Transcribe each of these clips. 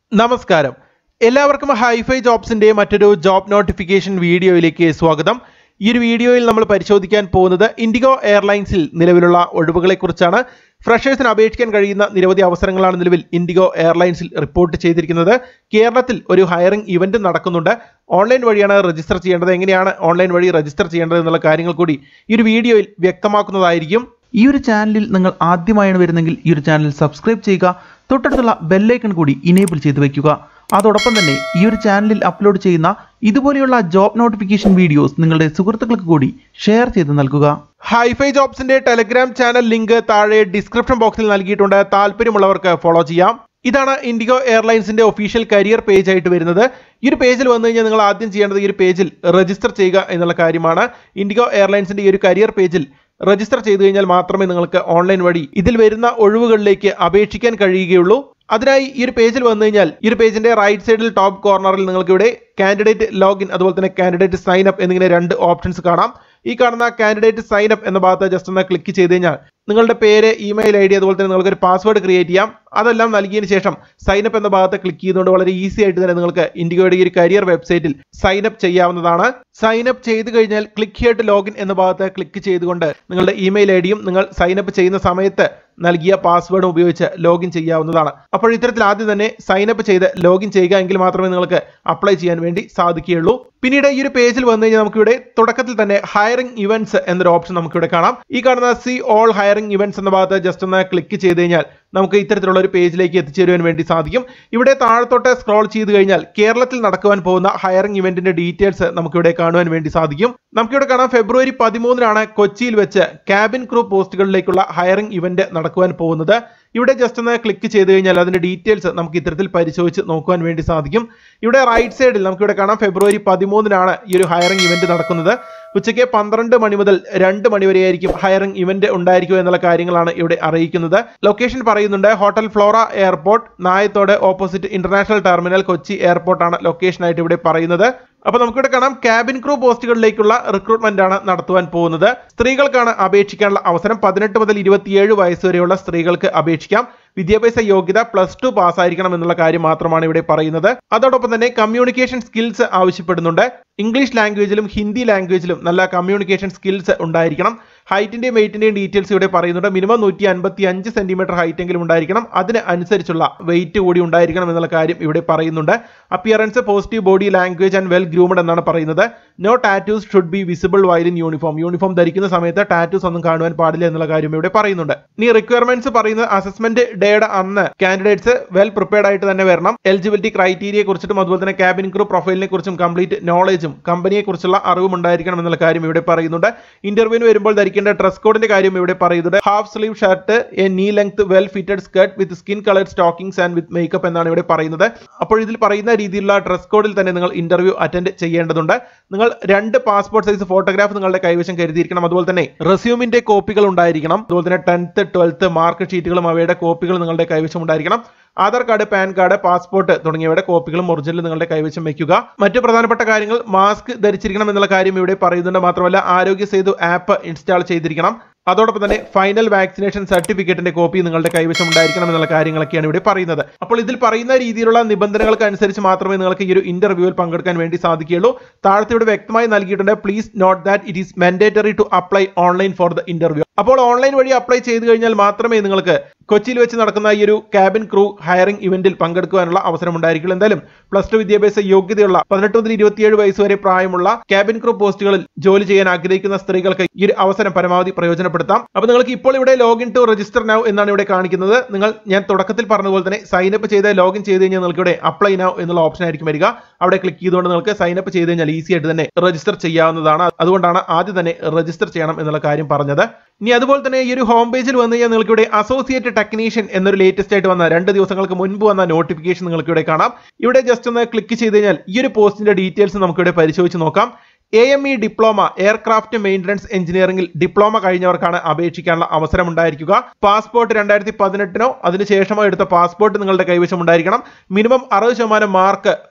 നമസ്കാരം എല്ലാവർക്കും ഹൈഫൈ ജോബ്സിന്റെ മറ്റൊരു ജോബ് നോട്ടിഫിക്കേഷൻ വീഡിയോയിലേക്ക് സ്വാഗതം ഈ ഒരു വീഡിയോയിൽ നമ്മൾ പരിശോധിക്കാൻ പോകുന്നത് ഇൻഡിഗോ എയർലൈൻസിൽ നിലവിലുള്ള ഒഴിവുകളെക്കുറിച്ചാണ് ഫ്രഷേഴ്സിന് അപേക്ഷിക്കാൻ കഴിയുന്ന നിരവധി അവസരങ്ങളാണ് നിലവിൽ ഇൻഡിഗോ എയർലൈൻസിൽ റിപ്പോർട്ട് ചെയ്തിരിക്കുന്നത് കേരളത്തിൽ ഒരു ഹയറിംഗ് ഇവന്റ് നടക്കുന്നുണ്ട് ഓൺലൈൻ വഴിയാണ് രജിസ്റ്റർ ചെയ്യേണ്ടത് എങ്ങനെയാണ് ഓൺലൈൻ വഴി രജിസ്റ്റർ ചെയ്യേണ്ടത് എന്നുള്ള കാര്യങ്ങൾ കൂടി ഈ ഒരു വീഡിയോയിൽ വ്യക്തമാക്കുന്നതായിരിക്കും ഈ ഒരു ചാനലിൽ നിങ്ങൾ ആദ്യമായാണ് വരുന്നെങ്കിൽ ഈ ഒരു ചാനൽ സബ്സ്ക്രൈബ് ചെയ്യുക തൊട്ടടുത്തുള്ള ബെല്ലൈക്കൺ കൂടി ഇനേബിൾ ചെയ്ത് വെക്കുക അതോടൊപ്പം തന്നെ ഈ ഒരു ചാനലിൽ അപ്ലോഡ് ചെയ്യുന്ന ഇതുപോലെയുള്ള ജോബ് നോട്ടിഫിക്കേഷൻ വീഡിയോസ് നിങ്ങളുടെ സുഹൃത്തുക്കൾക്ക് കൂടി ഷെയർ ചെയ്ത് നൽകുക ഹൈഫൈ ജോബ്സിന്റെ ടെലഗ്രാം ചാനൽ ലിങ്ക് താഴെ ഡിസ്ക്രിപ്ഷൻ ബോക്സിൽ നൽകിയിട്ടുണ്ട് താല്പര്യമുള്ളവർക്ക് ഫോളോ ചെയ്യാം ഇതാണ് ഇൻഡിഗോ എയർലൈൻസിന്റെ ഒഫീഷ്യൽ കരിയർ പേജ് ആയിട്ട് വരുന്നത് ഈ ഒരു പേജിൽ വന്നു കഴിഞ്ഞാൽ നിങ്ങൾ ആദ്യം ചെയ്യേണ്ടത് ഈ ഒരു പേജിൽ രജിസ്റ്റർ ചെയ്യുക എന്നുള്ള കാര്യമാണ് ഇൻഡിഗോ എയർലൈൻസിന്റെ ഈ ഒരു കരിയർ പേജിൽ രജിസ്റ്റർ ചെയ്തു കഴിഞ്ഞാൽ മാത്രമേ നിങ്ങൾക്ക് ഓൺലൈൻ വഴി ഇതിൽ വരുന്ന ഒഴിവുകളിലേക്ക് അപേക്ഷിക്കാൻ കഴിയുകയുള്ളൂ അതിനായി ഈ ഒരു പേജിൽ വന്നു കഴിഞ്ഞാൽ ഈ ഒരു പേജിന്റെ റൈറ്റ് സൈഡിൽ ടോപ്പ് കോർണറിൽ നിങ്ങൾക്ക് ഇവിടെ കാൻഡിഡേറ്റ് ലോഗിൻ അതുപോലെ തന്നെ കാൻഡിഡേറ്റ് സൈൻ അപ്പ് എന്നിങ്ങനെ രണ്ട് ഓപ്ഷൻസ് കാണാം ഈ കാണുന്ന കാൻഡിഡേറ്റ് സൈൻ അപ്പ് എന്ന ഭാഗത്ത് ജസ്റ്റ് ഒന്ന് ക്ലിക്ക് ചെയ്ത് കഴിഞ്ഞാൽ നിങ്ങളുടെ പേര് ഇമെയിൽ ഐ ഡി അതുപോലെ തന്നെ നിങ്ങൾക്ക് ഒരു പാസ്വേഡ് ക്രിയേറ്റ് ചെയ്യാം അതെല്ലാം നൽകിയതിന് ശേഷം സൈൻ അപ്പ് എന്ന ഭാഗത്ത് ക്ലിക്ക് ചെയ്തുകൊണ്ട് വളരെ ഈസി ആയിട്ട് തന്നെ നിങ്ങൾക്ക് ഇൻഡിഗോയുടെ ഈ ഒരു കരിയർ വെബ്സൈറ്റിൽ സൈൻ അപ്പ് ചെയ്യാവുന്നതാണ് സൈൻ അപ്പ് ചെയ്ത് കഴിഞ്ഞാൽ ക്ലിക്ക് ഹിയർ ടു ലോഗിൻ എന്ന ഭാഗത്ത് ക്ലിക്ക് ചെയ്തുകൊണ്ട് നിങ്ങളുടെ ഇമെയിൽ ഐ ഡിയും നിങ്ങൾ സൈൻ അപ്പ് ചെയ്യുന്ന സമയത്ത് നൽകിയ പാസ്വേഡും ഉപയോഗിച്ച് ലോഗിൻ ചെയ്യാവുന്നതാണ് അപ്പോൾ ഇത്തരത്തിൽ ആദ്യം തന്നെ സൈൻ അപ്പ് ചെയ്ത് ലോഗിൻ ചെയ്യുക എങ്കിൽ മാത്രമേ നിങ്ങൾക്ക് അപ്ലൈ ചെയ്യാൻ വേണ്ടി സാധിക്കുകയുള്ളൂ പിന്നീട് ഈ ഒരു പേജിൽ വന്നു കഴിഞ്ഞാൽ നമുക്കിവിടെ തുടക്കത്തിൽ തന്നെ ഹയറിംഗ് ഇവന്റ്സ് എന്നൊരു ഓപ്ഷൻ നമുക്കിവിടെ കാണാം ഈ കാണുന്ന സി ഓൾ ഹയറിംഗ് ഇവന്റ്സ് എന്ന ഭാഗത്ത് ജസ്റ്റ് ഒന്ന് ക്ലിക്ക് ചെയ്ത് കഴിഞ്ഞാൽ നമുക്ക് ഇത്തരത്തിലുള്ള ഒരു പേജിലേക്ക് എത്തിച്ചേരുവാൻ വേണ്ടി സാധിക്കും ഇവിടെ താഴത്തോട്ട് സ്ക്രോൾ ചെയ്ത് കഴിഞ്ഞാൽ കേരളത്തിൽ നടക്കുവാൻ പോകുന്ന ഹയറിംഗ് ഇവന്റിന്റെ ഡീറ്റെയിൽസ് നമുക്കിവിടെ കാണുവാൻ വേണ്ടി സാധിക്കും നമുക്കിവിടെ കാണാം ഫെബ്രുവരി പതിമൂന്നിനാണ് കൊച്ചിയിൽ വെച്ച് ക്യാബിൻ ക്രൂ പോസ്റ്റുകളിലേക്കുള്ള ഹയറിംഗ് ഇവന്റ് നടക്കുവാൻ പോകുന്നത് ഇവിടെ ജസ്റ്റ് ഒന്ന് ക്ലിക്ക് ചെയ്ത് കഴിഞ്ഞാൽ അതിന്റെ ഡീറ്റെയിൽസ് നമുക്ക് ഇത്തരത്തിൽ പരിശോധിച്ച് നോക്കുവാൻ വേണ്ടി സാധിക്കും ഇവിടെ റൈറ്റ് സൈഡിൽ നമുക്കിവിടെ കാണാം ഫെബ്രുവരി പതിമൂന്നിനാണ് ഈ ഒരു ഹയറിംഗ് ഇവന്റ് നടക്കുന്നത് ഉച്ചയ്ക്ക് പന്ത്രണ്ട് മണി മുതൽ രണ്ട് മണി വരെയായിരിക്കും ഹയറിംഗ് ഇവന്റ് ഉണ്ടായിരിക്കുക എന്നുള്ള കാര്യങ്ങളാണ് ഇവിടെ അറിയിക്കുന്നത് ലൊക്കേഷൻ പറയുന്നുണ്ട് hotel Flora airport Nayathode opposite international terminal Kochi എയർപോർട്ടാണ് ലൊക്കേഷൻ ആയിട്ട് ഇവിടെ പറയുന്നത് അപ്പൊ നമുക്കിവിടെ കാണാം ക്യാബിൻ ക്രൂ പോസ്റ്റുകളിലേക്കുള്ള റിക്രൂട്ട്മെന്റ് ആണ് നടത്തുവാൻ പോകുന്നത് സ്ത്രീകൾക്കാണ് അപേക്ഷിക്കാനുള്ള അവസരം പതിനെട്ട് മുതൽ ഇരുപത്തിയേഴ് വയസ്സ് വരെയുള്ള സ്ത്രീകൾക്ക് അപേക്ഷിക്കാം വിദ്യാഭ്യാസ യോഗ്യത പ്ലസ് ടു പാസ്സായിരിക്കണം എന്നുള്ള കാര്യം മാത്രമാണ് ഇവിടെ പറയുന്നത് അതോടൊപ്പം തന്നെ കമ്മ്യൂണിക്കേഷൻ സ്കിൽസ് ആവശ്യപ്പെടുന്നുണ്ട് ഇംഗ്ലീഷ് ലാംഗ്വേജിലും ഹിന്ദി ലാംഗ്വേജിലും നല്ല കമ്മ്യൂണിക്കേഷൻ സ്കിൽസ് ഉണ്ടായിരിക്കണം ഹൈറ്റിന്റെയും വെയിറ്റിന്റെയും ഡീറ്റെയിൽസ് ഇവിടെ പറയുന്നുണ്ട് മിനിമം നൂറ്റി അൻപത്തി അഞ്ച് സെന്റിമീറ്റർ ഹൈറ്റ് എങ്കിലും ഉണ്ടായിരിക്കണം അതിന് അനുസരിച്ചുള്ള വെയിറ്റ് കൂടി ഉണ്ടായിരിക്കണം എന്നുള്ള കാര്യം ഇവിടെ പറയുന്നുണ്ട് appearance positive body language and well groomed എന്നാണ് പറയുന്നത് no tattoos should be visible while in uniform uniform ധരിക്കുന്ന സമയത്ത് ടാറ്റൂസ് ഒന്നും കാണുവാൻ പാടില്ല എന്നുള്ള കാര്യം ഇവിടെ പറയുന്നുണ്ട് ഇനി റിക്വയർമെന്റ്സ് പറയുന്നത് അസസ്മെന്റ് ഡേയുടെ അന്ന് കാൻഡിഡേറ്റ്സ് വെൽ പ്രിപ്പയർഡ് ആയിട്ട് തന്നെ വരണം എലിജിബിലിറ്റി ക്രൈറ്റീരിയയെ കുറിച്ചിട്ടും അതുപോലെ തന്നെ ക്യാബിൻ ക്രൂ പ്രൊഫൈലിനെ കുറിച്ചും കംപ്ലീറ്റ് നോളജും കമ്പനിയെ കുറിച്ചുള്ള അറിവും ഉണ്ടായിരിക്കണം എന്നുള്ള കാര്യം ഇവിടെ പറയുന്നുണ്ട് ഇന്റർവ്യൂവിന് വരുമ്പോൾ ധരിക്കേണ്ട ഡ്രസ് കോഡിന്റെ കാര്യം ഇവിടെ പറയുന്നുണ്ട് half sleeve shirt a knee length well fitted skirt with skin coloured stockings and with makeup എന്നാണ് ഇവിടെ പറയുന്നത് അപ്പോൾ ഇതിൽ പറയുന്ന രീതിയിലുള്ള ഡ്രസ് കോഡിൽ തന്നെ നിങ്ങൾ ഇന്റർവ്യൂ അറ്റൻഡ് ചെയ്യേണ്ടതുണ്ട് നിങ്ങൾ രണ്ട് പാസ്പോർട്ട് സൈസ് ഫോട്ടോഗ്രാഫ് നിങ്ങളുടെ കൈവശം കരുതിയിരിക്കണം അതുപോലെ തന്നെ റെസ്യൂമിന്റെ കോപ്പികൾ ഉണ്ടായിരിക്കണം അതുപോലെ തന്നെ ടെൻത്ത് ട്വൽത്ത് മാർക്ക് ഷീറ്റുകളും അവയുടെ കോപ്പികൾ നിങ്ങളുടെ കൈവശം ഉണ്ടായിരിക്കണം Aadhaar card PAN card passport തുടങ്ങിയവയുടെ കോപ്പികളും ഒറിജിനൽ നിങ്ങളുടെ കൈവശം വെക്കുക മറ്റു പ്രധാനപ്പെട്ട കാര്യങ്ങൾ മാസ്ക് ധരിച്ചിരിക്കണം എന്നുള്ള കാര്യം ഇവിടെ പറയുന്നുണ്ട് മാത്രമല്ല ആരോഗ്യ സേതു ആപ്പ് ഇൻസ്റ്റാൾ ചെയ്തിരിക്കണം അതോടൊപ്പം തന്നെ ഫൈനൽ വാക്സിനേഷൻ സർട്ടിഫിക്കറ്റിന്റെ കോപ്പി നിങ്ങളുടെ കൈവശം ഉണ്ടായിരിക്കണം എന്നുള്ള കാര്യങ്ങളൊക്കെയാണ് ഇവിടെ പറയുന്നത് അപ്പോൾ ഇതിൽ പറയുന്ന രീതിയിലുള്ള നിബന്ധനകൾക്ക് അനുസരിച്ച് മാത്രമേ നിങ്ങൾക്ക് ഈ ഒരു ഇന്റർവ്യൂവിൽ പങ്കെടുക്കാൻ വേണ്ടി സാധിക്കുകയുള്ളൂ താഴത്തെ ഇവിടെ വ്യക്തമായി നൽകിയിട്ടുണ്ട് please note that it is mandatory to apply online for the interview അപ്പോൾ ഓൺലൈൻ വഴി അപ്ലൈ ചെയ്ത് കഴിഞ്ഞാൽ മാത്രമേ നിങ്ങൾക്ക് കൊച്ചിയിൽ വെച്ച് നടക്കുന്ന ഈ ഒരു ക്യാബിൻ ക്രൂ ഹയറിംഗ് ഇവന്റിൽ പങ്കെടുക്കുവാനുള്ള അവസരം ഉണ്ടായിരിക്കുള്ളൂ എന്തായാലും പ്ലസ് ടു വിദ്യാഭ്യാസ യോഗ്യതയുള്ള പതിനെട്ട് മുതൽ ഇരുപത്തിയേഴ് വയസ്സ് വരെ പ്രായമുള്ള ക്യാബിൻ ക്രൂ പോസ്റ്റുകളിൽ ജോലി ചെയ്യാൻ ആഗ്രഹിക്കുന്ന സ്ത്രീകൾക്ക് ഈ ഒരു അവസരം പരമാവധി പ്രയോജനപ്പെടുത്താം അപ്പോൾ നിങ്ങൾക്ക് ഇപ്പോൾ ഇവിടെ ലോഗിൻ ടു രജിസ്റ്റർ നൗ എന്നാണ് ഇവിടെ കാണിക്കുന്നത് നിങ്ങൾ ഞാൻ തുടക്കത്തിൽ പറഞ്ഞതുപോലെ തന്നെ സൈൻ അപ്പ് ചെയ്ത് ലോഗിൻ ചെയ്ത് കഴിഞ്ഞാൽ നിങ്ങൾക്ക് ഇവിടെ അപ്ലൈ നൗ എന്നുള്ള ഓപ്ഷൻ ആയിരിക്കും വരിക അവിടെ ക്ലിക്ക് ചെയ്തുകൊണ്ട് നിങ്ങൾക്ക് സൈൻ അപ്പ് ചെയ്ത് കഴിഞ്ഞാൽ ഈസി ആയിട്ട് തന്നെ രജിസ്റ്റർ ചെയ്യാവുന്നതാണ് അതുകൊണ്ടാണ് ആദ്യം തന്നെ രജിസ്റ്റർ ചെയ്യണം എന്നുള്ള കാര്യം പറഞ്ഞത് ഇനി അതുപോലെ തന്നെ ഈ ഒരു ഹോം പേജിൽ വന്നു കഴിഞ്ഞാൽ നിങ്ങൾക്ക് ഇവിടെ അസോസിയേറ്റ് ടെക്നീഷ്യൻ എന്നൊരു ലേറ്റസ്റ്റ് ആയിട്ട് വന്ന രണ്ട് ദിവസങ്ങൾക്ക് മുൻപ് വന്ന നോട്ടിഫിക്കേഷൻ നിങ്ങൾക്ക് ഇവിടെ കാണാം ഇവിടെ ജസ്റ്റ് ഒന്ന് ക്ലിക്ക് ചെയ്ത് കഴിഞ്ഞാൽ ഈ ഒരു പോസ്റ്റിന്റെ ഡീറ്റെയിൽസ് നമുക്ക് ഇവിടെ പരിശോധിച്ച് നോക്കാം A M E diploma aircraft maintenance എഞ്ചിനീയറിംഗിൽ ഡിപ്ലോമ കഴിഞ്ഞവർക്കാണ് അപേക്ഷിക്കാനുള്ള അവസരം ഉണ്ടായിരിക്കുക പാസ്പോർട്ട് രണ്ടായിരത്തി പതിനെട്ടിനോ അതിനുശേഷമോ എടുത്ത പാസ്പോർട്ട് നിങ്ങളുടെ കൈവശം ഉണ്ടായിരിക്കണം മിനിമം അറുപത് ശതമാനം മാർക്ക്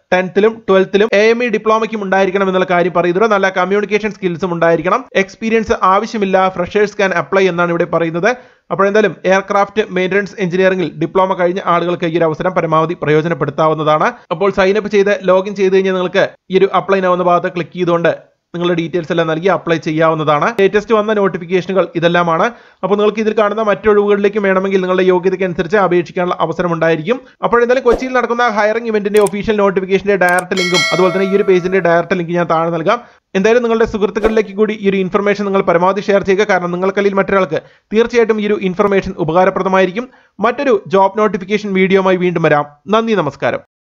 ടെൻത്തിലും ട്വൽത്തിലും എ എം ഇ ഡിപ്ലോമയ്ക്കും ഉണ്ടായിരിക്കണം എന്നുള്ള കാര്യം പറയുന്നത് നല്ല കമ്മ്യൂണിക്കേഷൻ സ്കിൽസും ഉണ്ടായിരിക്കണം എക്സ്പീരിയൻസ് ആവശ്യമില്ല ഫ്രഷേഴ്സ് ക്യാൻ അപ്ലൈ എന്നാണ് ഇവിടെ പറയുന്നത് അപ്പോൾ എന്തായാലും എയർക്രാഫ്റ്റ് മെയിൻ്റനൻസ് എഞ്ചിനീയറിംഗിൽ ഡിപ്ലോമ കഴിഞ്ഞ ആളുകൾക്ക് ഈ ഒരു അവസരം പരമാവധി പ്രയോജനപ്പെടുത്താവുന്നതാണ് അപ്പോൾ സൈൻ അപ്പ് ചെയ്ത് ലോഗിൻ ചെയ്ത് കഴിഞ്ഞാൽ നിങ്ങൾക്ക് ഈ ഒരു അപ്ലൈ ആവുന്ന ഭാഗത്ത് ക്ലിക്ക് ചെയ്തുകൊണ്ട് നിങ്ങളുടെ ഡീറ്റെയിൽസ് എല്ലാം നൽകി അപ്ലൈ ചെയ്യാവുന്നതാണ് ലേറ്റസ്റ്റ് വന്ന നോട്ടിഫിക്കേഷനുകൾ ഇതെല്ലാമാണ് അപ്പോൾ നിങ്ങൾക്ക് ഇതിൽ കാണുന്ന മറ്റൊഴിവുകളിലേക്കും വേണമെങ്കിൽ നിങ്ങളുടെ യോഗ്യതയ്ക്ക് അനുസരിച്ച് അപേക്ഷിക്കാനുള്ള അവസരം ഉണ്ടായിരിക്കും അപ്പോൾ എന്തായാലും കൊച്ചിയിൽ നടക്കുന്ന ഹയറിംഗ് ഇവന്റിന്റെ ഒഫീഷ്യൽ നോട്ടിഫിക്കേഷന്റെ ഡയറക്റ്റ് ലിങ്കും അതുപോലെ തന്നെ ഈ ഒരു പേജിന്റെ ഡയറക്റ്റ് ലിങ്ക് ഞാൻ താഴെ നൽകാം എന്തായാലും നിങ്ങളുടെ സുഹൃത്തുക്കളിലേക്ക് കൂടി ഈ ഒരു ഇൻഫർമേഷൻ നിങ്ങൾ പരമാവധി ഷെയർ ചെയ്യുക കാരണം നിങ്ങൾക്കല്ലെങ്കിൽ മറ്റൊരാൾക്ക് തീർച്ചയായിട്ടും ഈ ഒരു ഇൻഫർമേഷൻ ഉപകാരപ്രദമായിരിക്കും മറ്റൊരു ജോബ് നോട്ടിഫിക്കേഷൻ വീഡിയോയുമായി വീണ്ടും വരാം നന്ദി നമസ്കാരം